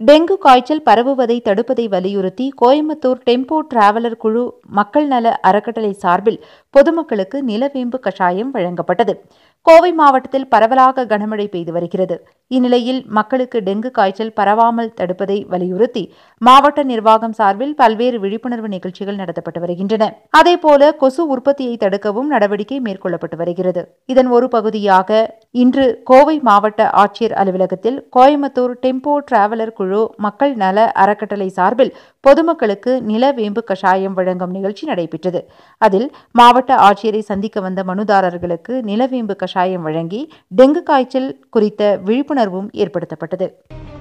dengue காய்ச்சல் பரவுவதை தடுப்பதை வலியுறுத்தி கோயம்புத்தூர் டெம்போ டிராவலர் குழு மக்கள் நல அறக்கட்டளை சார்பில் பொதுமக்களுக்கு நிலவேம்பு கஷாயம் வழங்கப்பட்டது கோவை மாவட்டத்தில் பரவலாக கனமழை பெய்து வருகிறது இந்நிலையில் மக்களுக்கு டெங்கு காய்ச்சல் பரவாமல் தடுப்பதை வலியுறுத்தி மாவட்ட நிர்வாகம் சார்பில் பல்வேறு விழிப்புணர்வு நிகழ்ச்சிகள் நடத்தப்பட்டு வருகின்றன அதேபோல கொசு உற்பத்தியை தடுக்கவும் நடவடிக்கை மேற்கொள்ளப்பட்டு வருகிறது இதன் ஒரு பகுதியாக இன்று கோவை மாவட்ட ஆட்சியர் அலுவலகத்தில் கோயம்புத்தூர் டெம்போ டிராவலர் குழு மக்கள் நல அறக்கட்டளை சார்பில் பொதுமக்களுக்கு நிலவேம்பு கஷாயம் வழங்கும் நிகழ்ச்சி நடைபெற்றது அதில் மாவட்ட ஆட்சியரை சந்திக்க வந்த மனுதாரர்களுக்கு நிலவேம்பு கஷாயம் வழங்கி டெங்கு காய்ச்சல் குறித்த விழிப்புணர்வும் ஏற்படுத்தப்பட்டது